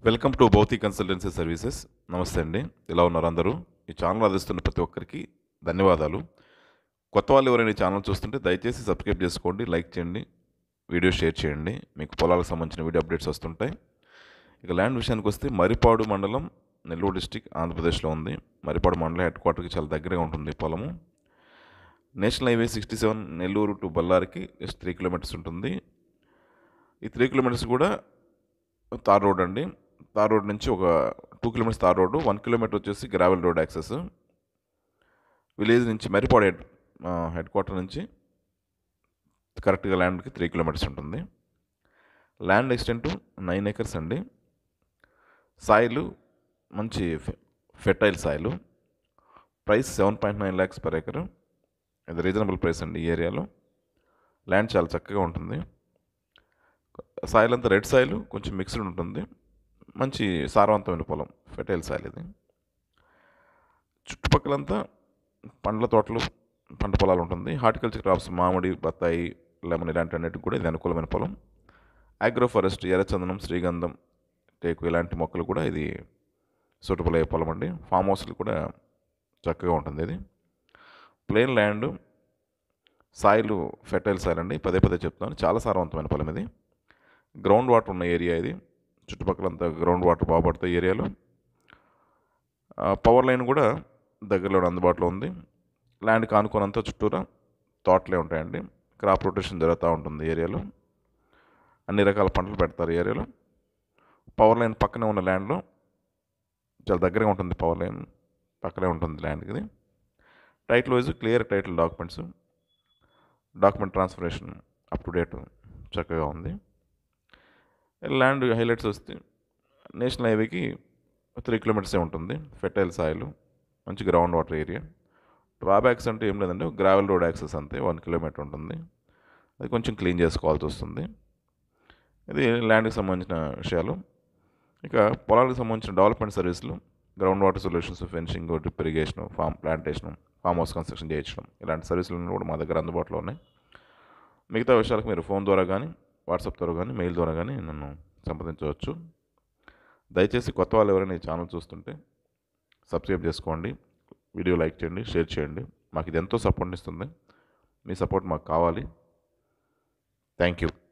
welcome to Bhautik consultancy services నమస్తే అండి ఎలా ఉన్నారు అందరూ ఈ ఛానల్ అందిస్తున్న ప్రతి ఒక్కరికి ధన్యవాదాలు కొత్త వాళ్ళు ఎవరైనా ఈ ఛానల్ చూస్తుంటే దయచేసి సబ్స్క్రైబ్ చేసుకోండి లైక్ చేయండి వీడియో షేర్ చేయండి మీకు పొలాలకు సంబంధించిన వీడియో అప్డేట్స్ వస్తుంటాయి ఇక ల్యాండ్ విషయానికి వస్తే మరిపాడు మండలం నెల్లూరు డిస్టిక్ ఆంధ్రప్రదేశ్లో ఉంది మరిపాడు మండలం హెడ్ క్వార్టర్కి చాలా దగ్గరగా ఉంటుంది ఈ పొలము national highway sixty seven Nellore to బళ్ళారికి జస్ట్ త్రీ కిలోమీటర్స్ ఉంటుంది ఈ త్రీ కిలోమీటర్స్ కూడా తార్ రోడ్ అండి తార్ రోడ్ నుంచి ఒక two kilometres tar road one kilometre వచ్చేసి గ్రావెల్ రోడ్ యాక్సెస్ విలేజ్ నుంచి మరిపాడు హెడ్ హెడ్ క్వార్టర్ నుంచి కరెక్ట్గా ల్యాండ్కి త్రీ కిలోమీటర్స్ ఉంటుంది ల్యాండ్ ఎక్స్టెంట్ నైన్ ఎకర్స్ అండి సాయిలు మంచి fertile soil price seven point nine lakhs per acre ఇది రీజనబుల్ ప్రైస్ అండి ఈ ఏరియాలో ల్యాండ్ చాలా చక్కగా ఉంటుంది సాయిల్ అంతా రెడ్ సాయిల్ కొంచెం మిక్స్డ్ ఉంటుంది మంచి సారవంతమైన పొలం ఫెర్టైల్ సాయిల్ ఇది చుట్టుపక్కలంతా పండ్ల తోటలు పంట పొలాలు ఉంటుంది హార్టికల్చర్ క్రాప్స్ మామిడి బత్తాయి లెమన్ ఇలాంటి అన్నిటికి కూడా ఇది అనుకూలమైన పొలం ఆగ్రో ఫారెస్ట్ ఎర్రచందనం శ్రీగంధం టేకు ఇలాంటి మొక్కలు కూడా ఇది సూటబుల్ అయ్యే పొలం అండి ఫామ్ హౌస్లు కూడా చక్కగా ఉంటుంది ఇది plain land soil fertile soil అండి పదే పదే చెప్తున్నాను చాలా సారవంతమైన పొలం ఇది గ్రౌండ్ వాటర్ ఉన్న ఏరియా ఇది చుట్టుపక్కలంతా గ్రౌండ్ వాటర్ బాగుపడతాయి ఏరియాలో పవర్ లైన్ కూడా దగ్గరలో అందుబాటులో ఉంది ల్యాండ్ కానుకోనంతా చుట్టూరా తోటలే ఉంటాయండి క్రాప్ రొటేషన్ జరుగుతూ ఉంటుంది ఏరియాలో అన్ని రకాల పంటలు పెడతారు ఈ ఏరియాలో పవర్ లైన్ పక్కనే ఉన్న ల్యాండ్లో చాలా దగ్గరగా ఉంటుంది పవర్ లైన్ పక్కనే ఉంటుంది ల్యాండ్కి ఇది title wise clear title documents document ట్రాన్స్ఫరేషన్ అప్ టు డేట్ చక్కగా ఉంది ల్యాండ్ హైలైట్స్ వస్తే నేషనల్ హైవేకి త్రీ కిలోమీటర్సే ఉంటుంది ఫెర్టైల్ సాయిల్ మంచి గ్రౌండ్ వాటర్ ఏరియా డ్రాబ్యాక్స్ అంటే ఏం లేదండి గ్రావెల్ రోడ్ యాక్సెస్ అంతే వన్ కిలోమీటర్ ఉంటుంది అది కొంచెం క్లీన్ చేసుకోవాల్సి వస్తుంది ఇది ల్యాండ్కి సంబంధించిన విషయాలు ఇక పొలాలకు సంబంధించిన డెవలప్మెంట్ సర్వీసులు ground water solutions fencing drip irrigation farm plantation farm house construction చేయించడం ఇలాంటి సర్వీసులు కూడా మా దగ్గర అందుబాటులో ఉన్నాయి మిగతా విషయాలకు మీరు ఫోన్ ద్వారా కానీ వాట్సాప్ ద్వారా కానీ మెయిల్ ద్వారా కానీ నన్ను సంప్రదించవచ్చు దయచేసి కొత్త వాళ్ళు ఎవరైనా ఈ ఛానల్ చూస్తుంటే సబ్స్క్రైబ్ చేసుకోండి వీడియో లైక్ చేయండి షేర్ చేయండి మాకు ఇది ఎంతో సపోర్ట్ ఇస్తుంది మీ సపోర్ట్ మాకు కావాలి థ్యాంక్ యూ